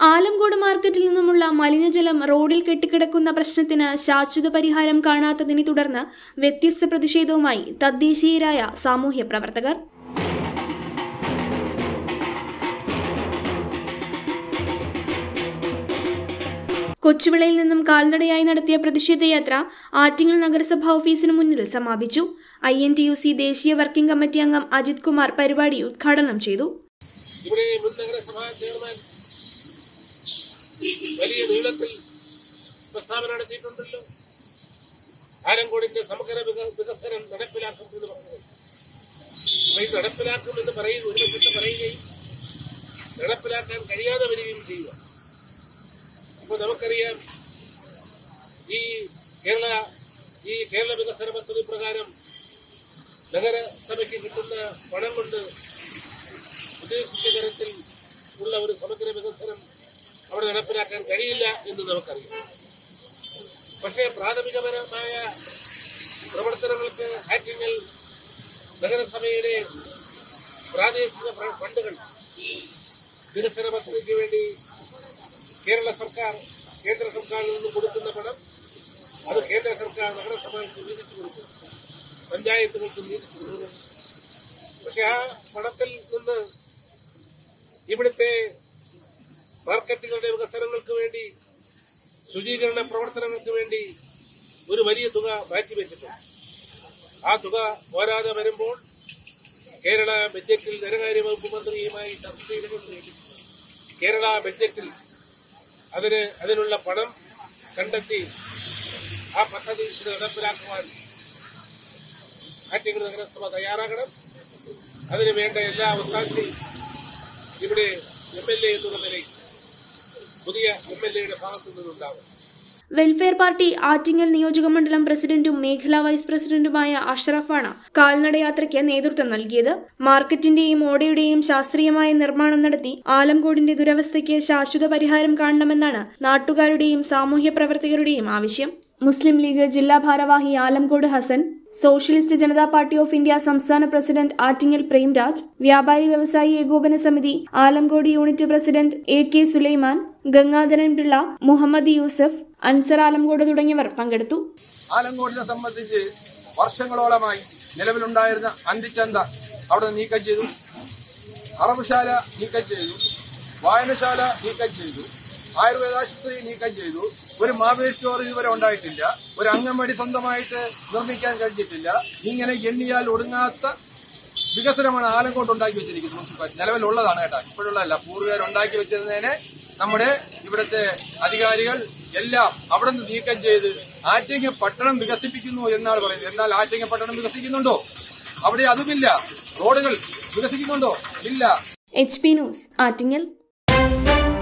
ആലംകോട് മാർക്കറ്റിൽ നിന്നുമുള്ള മലിനജലം റോഡിൽ കെട്ടിക്കിടക്കുന്ന പ്രശ്നത്തിന് ശാശ്വത പരിഹാരം കാണാത്തതിനെ തുടർന്ന് വ്യത്യസ്ത പ്രതിഷേധവുമായി തദ്ദേശീയരായ സാമൂഹ്യ പ്രവർത്തകർ കൊച്ചുവിളയിൽ നിന്നും കാൽനടയായി നടത്തിയ പ്രതിഷേധ യാത്ര ആറ്റിങ്ങൽ നഗരസഭാ ഓഫീസിനു മുന്നിൽ സമാപിച്ചു I N T U C ദേശീയ വർക്കിംഗ് കമ്മിറ്റി അംഗം അജിത് കുമാർ പരിപാടി ഉദ്ഘാടനം ചെയ്തു ഇവിടെ മുൻ നഗരസഭാ ചെയർമാൻ വലിയ നീളത്തിൽ പ്രസ്താവന നടത്തിയിട്ടുണ്ടല്ലോ ആലങ്കോടിന്റെ സമഗ്ര വിക- വികസനം നടപ്പിലാക്കും എന്ന് പറഞ്ഞത് അപ്പൊ ഇത് നടപ്പിലാക്കും എന്ന് പറയുക ഒരു വശത്ത് പറയുകയും നടപ്പിലാക്കാൻ കഴിയാതെ വരികയും ചെയ്യുക ഇപ്പൊ നമുക്കറിയാം ഈ കേരള ഈ കേരള വികസന പദ്ധതി പ്രകാരം നഗരസഭയ്ക്ക് കിട്ടുന്ന പണം കൊണ്ട് ഉദ്ദേശിച്ച തരത്തിൽ ഉള്ള ഒരു സമഗ്ര വികസനം അവിടെ നടപ്പിലാക്കാൻ കഴിയില്ല എന്ന് നമുക്കറിയാം പക്ഷേ പ്രാഥമികപരമായ പ്രവർത്തനങ്ങൾക്ക് ആറ്റിങ്ങൽ നഗരസഭയുടെ പ്രാദേശിക ഫ- ഫണ്ടുകൾ വികസന പദ്ധതിക്ക് വേണ്ടി കേരള സർക്കാർ കേന്ദ്ര സർക്കാരിൽ നിന്ന് കൊടുക്കുന്ന പണം അത് കേന്ദ്ര സർക്കാർ നഗരസഭകൾക്ക് വീതിച്ചു കൊടുക്കും പഞ്ചായത്തുകൾക്ക് വീതിച്ചു കൊടുക്കും പക്ഷെ ആ പണത്തിൽ നിന്ന് ഇവിടുത്തെ മാർക്കറ്റുകളുടെ വികസനങ്ങൾക്ക് വേണ്ടി ശുചീകരണ പ്രവർത്തനങ്ങൾക്ക് വേണ്ടി ഒരു വലിയ തുക മാറ്റിവെച്ചിട്ടുണ്ട് ആ തുക പോരാതെ വരുമ്പോൾ കേരള ബഡ്ജറ്റിൽ ധനകാര്യ വകുപ്പ് മന്ത്രിയുമായി ചർച്ച ചെയ്തുകൊണ്ട് കേരള ബഡ്ജറ്റിൽ അതിന് അതിനുള്ള പണം കണ്ടെത്തി ആ പദ്ധതി ഇത് നടപ്പിലാക്കുവാൻ ആറ്റിങ്ങൽ നഗരസഭ തയ്യാറാകണം അതിന് വേണ്ട എല്ലാ ഒത്താശയും ഇവിടെ എം എൽ എ എന്നുള്ള നിലയിൽ പുതിയ എം എൽ എയുടെ ഭാഗത്തു നിന്നുണ്ടാകും വെൽഫെയർ പാർട്ടി ആറ്റിങ്ങൽ നിയോജകമണ്ഡലം പ്രസിഡന്റും മേഖലാ വൈസ് പ്രസിഡന്റുമായ അഷ്റഫാണ് കാൽനടയാത്രയ്ക്ക് നേതൃത്വം നൽകിയത് മാർക്കറ്റിന്റെയും ഓടയുടെയും ശാസ്ത്രീയമായ നിർമ്മാണം നടത്തി ആലംകോടിന്റെ ദുരവസ്ഥയ്ക്ക് ശാശ്വത പരിഹാരം കാണണമെന്നാണ് നാട്ടുകാരുടെയും സാമൂഹ്യ പ്രവർത്തകരുടെയും ആവശ്യം മുസ്ലിം ലീഗ് ജില്ലാ ഭാരവാഹി Alamcode Hasan socialist Janata party of India സംസ്ഥാന പ്രസിഡന്റ് ആറ്റിങ്ങൽ പ്രേംരാജ് വ്യാപാരി വ്യവസായി ഏകോപന സമിതി Alamcode unit president A K Sulaiman Gangadharan Pillai Muhammad Yusuf Ansar Alamcode തുടങ്ങിയവർ പങ്കെടുത്തു ആലങ്കോടിനെ സംബന്ധിച്ച് വർഷങ്ങളോളമായി നിലവിലുണ്ടായിരുന്ന അന്തിച്ചന്ത അവിടെ നീക്കം ചെയ്തു അറബുശാല നീക്കം ചെയ്തു വായനശാല നീക്കം ചെയ്തു ആയുർവേദാശുപത്രി നീക്കം ചെയ്തു ഒരു മാവേലി സ്റ്റോർ ഇതുവരെ ഉണ്ടായിട്ടില്ല ഒരു അംഗൻവാടി സ്വന്തമായിട്ട് നിർമ്മിക്കാൻ കഴിഞ്ഞിട്ടില്ല ഇങ്ങനെ എണ്ണിയാൽ ഒടുങ്ങാത്ത വികസനമാണ് ആലങ്കോട്ട് ഉണ്ടാക്കി വെച്ചിരിക്കുന്നത് മുനിസിപ്പാലിറ്റി നിലവിലുള്ളതാണ് കേട്ടോ ഇപ്പോഴുള്ളതല്ല പൂർവികർ ഉണ്ടാക്കി വെച്ചിരുന്നതിനെ നമ്മുടെ ഇവിടുത്തെ അധികാരികൾ എല്ലാം അവിടെ നിന്ന് നീക്കം ചെയ്ത് ആറ്റിങ്ങ പട്ടണം വികസിപ്പിക്കുന്നു എന്നാണ് പറയുന്നത് എന്നാൽ ആറ്റിങ്ങ പട്ടണം വികസിക്കുന്നുണ്ടോ അവിടെ അതുമില്ല റോഡുകൾ വികസിക്കുന്നുണ്ടോ ഇല്ല എച്ച് പി ന്യൂസ് ആറ്റിങ്ങൽ